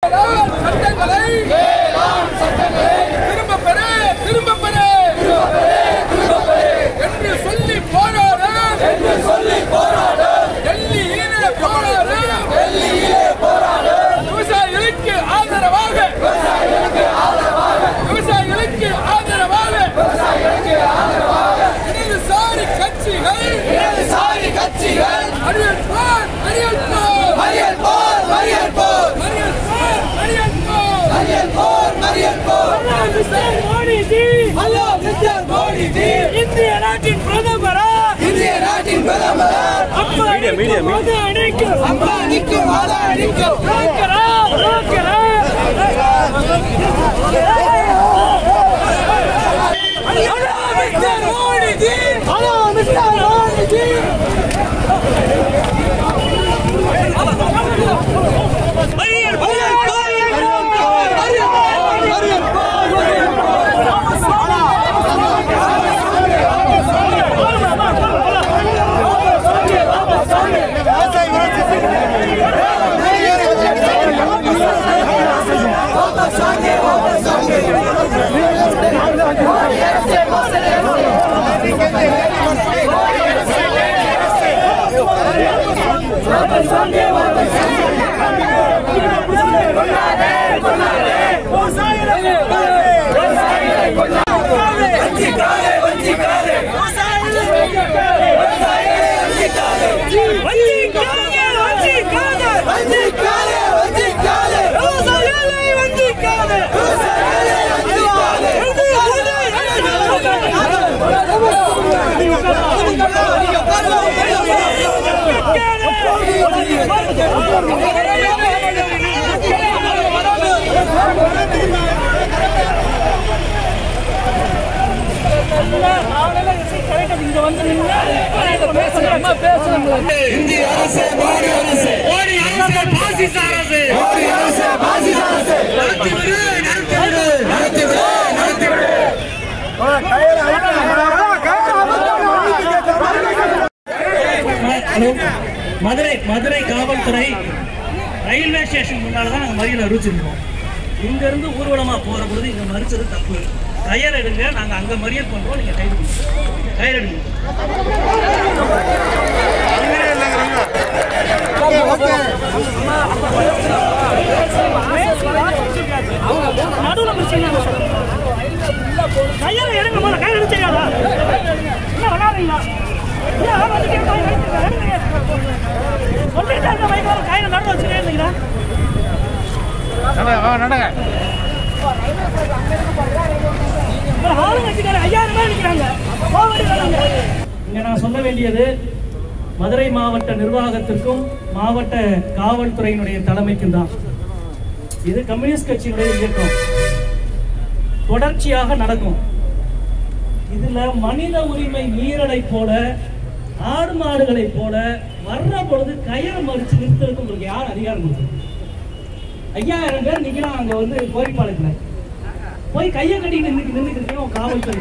சட்டங்களை திரும்ப பெற திரும்ப பெற என்று சொல்லி போராட என்று சொல்லி போராட டெல்லியிலே போராட டெல்லியிலே போராட விவசாயிகளுக்கு ஆதரவாக விவசாயிகளுக்கு ஆதரவாக விவசாயிகளுக்கு ஆதரவாக விவசாயிகளுக்கு ஆதரவாக இடதுசாரி கட்சிகள் இடதுசாரி கட்சிகள் அரியல் போர் அரியல் போர் அரியல் போர் அரியல் போர் அரியல் போர் அரியல் போர் அரியல் போர் அரியல் போர் mister Modi ji hello mister Modi ji இந்திய நாட்டின் பிரதமரா இந்திய நாட்டின் பிரதமர் அப்பா அடிக்கும் மத அடிக்கும் அம்மா நிற்கும் மாதா அடிக்கும் ரோக்கரா ரோக்கரா mister Modi ji hello mister Modi ji அரியல் போர் அரியல் போர் அரியல் போர் வஞ்சிக்காதே வஞ்சிக்காதே வஞ்சிக்காதே வஞ்சிக்காதே விவசாயிகளை வஞ்சிக்காதே இங்க வந்து நின்று பேசணும் பேசணும் இந்திய அரசு மோடி அரசு மோடி அரசு பாசிச அரசு மோடி அரசு பாசிச அரசு நடத்தி விடு நடத்தி விடு நடத்தி விடு நடத்தி விடு ஹலோ மதுரை மதுரை காவல்துறை ரயில்வே ஸ்டேஷன் முன்னால தான் நாங்கள் மறியல் அறிவிச்சிருக்கோம் இங்கேருந்து ஊர்வலமாக போகிற பொழுது இங்கே மறிச்சது தப்பு டயர் எடுங்க நாங்கள் அங்கே மறியல் பண்ணுறோம் நீங்கள் கைது பண்ணுங்க டயர் எடுங்க நடுவுல பிரச்சனை கையில எடுங்க முதல்ல கையில எடுத்து செய்யாதா என்ன விளாடுறீங்களா ஏன் வந்துட்டே போய் எடுத்துக்க, எடுங்க. சொல்லிட்டு இருக்க வைக்கோல கையில நடுவு வச்சுட்டே இருந்தீங்களா ஒரு ஆளு வச்சுக்காரு ஐயாயிரம் பேர் நிற்கிறாங்க கோவடி வராங்க இங்கே நான் சொல்ல வேண்டியது மதுரை மாவட்ட நிர்வாகத்திற்கும் மாவட்ட காவல்துறையினுடைய தலைமைக்கும் தான் இது கம்யூனிஸ்ட் கட்சியினுடைய இயக்கம் தொடர்ச்சியாக நடக்கும் இதுல மனித உரிமை மீறலை போல ஆடு மாடுகளை போல வர்ற பொழுது கயிறு மறிச்சு நிறுத்துறதுக்கு உங்களுக்கு யார் அதிகாரம் கொடுக்குது ஐயாயிரம் பேர் நிக்கலாம் அங்க வந்து கோரிப்பாளையத்துல போய் கையை கட்டிட்டு நின்று நின்றுக்கிறீங்க உங்க காவல்துறை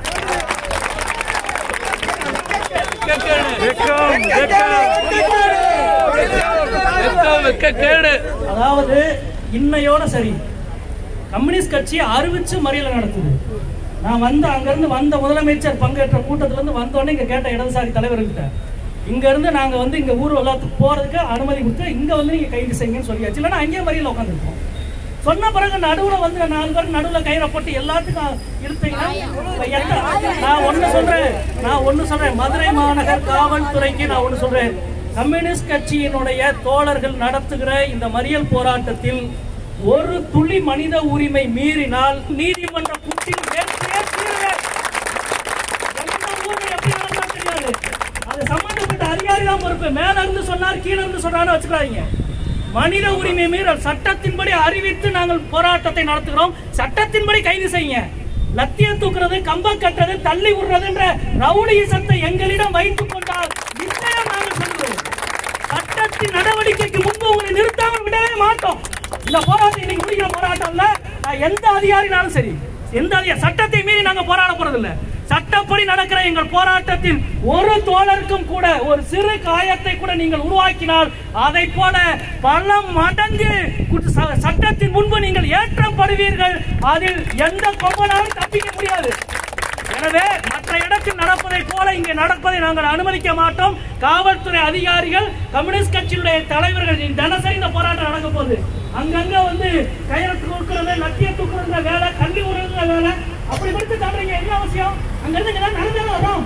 அதாவது இன்னையோட சரி கம்யூனிஸ்ட் கட்சி அறிவிச்சு மறியல் நடத்துது நான் வந்த அங்கிருந்து வந்த முதலமைச்சர் பங்கேற்ற கூட்டத்துல இருந்து வந்தோடனே இங்க கேட்ட இடதுசாரி தலைவர்கிட்ட இங்க இருந்து நாங்க வந்து இங்க ஊர் எல்லாத்துக்கு போறதுக்கு அனுமதி கொடுத்து இங்க வந்து நீங்க கைது செய்யுங்கன்னு சொல்லியாச்சு இல்லைன்னா அங்கேயே மறியல் உட்காந்துருக்கோம் சொன்ன பிறகு நடுவுல வந்து நாலு பேர் நடுவுல கயிறை போட்டு எல்லாத்துக்கும் இழுத்தீங்கன்னா இப்ப எத்த- நான் ஒண்ணு சொல்றேன் நான் ஒண்ணு சொல்றேன் மதுரை மாநகர் காவல்துறைக்கு நான் ஒண்ணு சொல்றேன் கம்யூனிஸ்ட் கட்சியினுடைய தோழர்கள் நடத்துகிற இந்த மறியல் போராட்டத்தில் ஒரு துளி மனித உரிமை மீறினால் நீதிமன்ற புட்டில் வேட்டையே தீருவேன். எந்த ஊர்ல எப்படி நடந்தா தெரியாது. அது சம்பந்தப்பட்ட அதிகாரி தான் பொறுப்பு மேல இருந்து சொன்னார் கீழ இருந்து சொன்னான்னு வச்சுக்காதீங்க மனித உரிமை மீறல் சட்டத்தின்படி அறிவித்து நாங்கள் போராட்டத்தை நடத்துகிறோம் சட்டத்தின்படி கைது செய்யுங்க லத்தியம் தூக்குறது கம்பம் கட்டுறது தள்ளி விடுறதுன்ற ரவுடிசத்தை எங்களிடம் வைத்துக் கொண்டால் நிச்சயம் நாங்கள் சொல்கிறோம் சட்டத்தின் நடவடிக்கைக்கு முன்பு உங்களை நிறுத்தாமல் விடவே மாட்டோம் இந்த போராட்டம் இன்னைக்கு முடிக்கிற போராட்டம் இல்ல நான் எந்த அதிகாரினாலும் சரி எந்த அதிகாரி சட்டத்தை மீறி நாங்க போராட போறது இல்ல சட்டப்படி நடக்கிற எங்கள் போராட்டத்தில் ஒரு தோழருக்கும் கூட ஒரு சிறு காயத்தை கூட நீங்கள் உருவாக்கினால் அதை போல பல மடங்கு குற்ற- ச- சட்டத்தின் முன்பு நீங்கள் ஏற்றப்படுவீர்கள் அதில் எந்த கொம்பனாலும் தப்பிக்க முடியாது எனவே மற்ற இடத்தில் நடப்பதை போல இங்கே நடப்பதை நாங்கள் அனுமதிக்க மாட்டோம் காவல்துறை அதிகாரிகள் கம்யூனிஸ்ட் கட்சியினுடைய தலைவர்கள் இந்த தினசரி இந்த போராட்டம் நடக்க போகுது அங்கங்க வந்து கயிறு தூக்குறது லத்திய தூக்குறதுல வேலை கல்வி உறவுல வேலை அப்படி படுத்து காட்டுறீங்க என்ன அவசியம் அங்க இருந்து இங்க நடந்தாலும் வரும்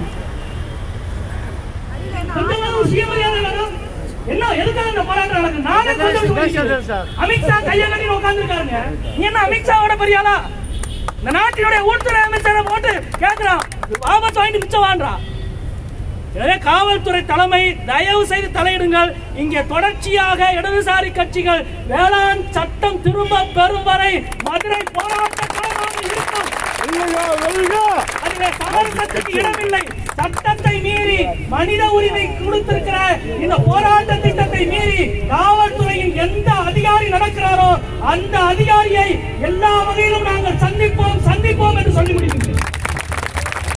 கொஞ்சமாவது சுயமரியாதை வேணும் என்ன எதுக்காக இந்த போராட்டம் நடக்குது நானே கொஞ்சம் யோசிக்கிறேன். அமித்ஷா கையை கட்டி உட்கார்ந்துருக்காருங்க நீ என்ன அமித்ஷாவோட பெரிய ஆளா இந்த நாட்டினுடைய உள்துறை அமைச்சரை போட்டு கேட்கிறான் ஆபத்து வாங்கிட்டு மிச்சம் வாங்குறான் எனவே காவல்துறை தலைமை தயவு செய்து தலையிடுங்கள் இங்கே தொடர்ச்சியாக இடதுசாரி கட்சிகள் வேளாண் சட்டம் திரும்ப பெறும் வரை மதுரை போராட்ட களமாக இருக்கும் அதிலே சமரசத்துக்கு இடமில்லை சட்டத்தை மீறி மனித உரிமை கொடுத்திருக்கிற இந்த போராட்ட திட்டத்தை மீறி காவல்துறையின் எந்த அதிகாரி நடக்கிறாரோ அந்த அதிகாரியை எல்லா வகையிலும் நாங்கள் சந்திப்போம் சந்திப்போம் என்று சொல்லி முடிக்கிறோம்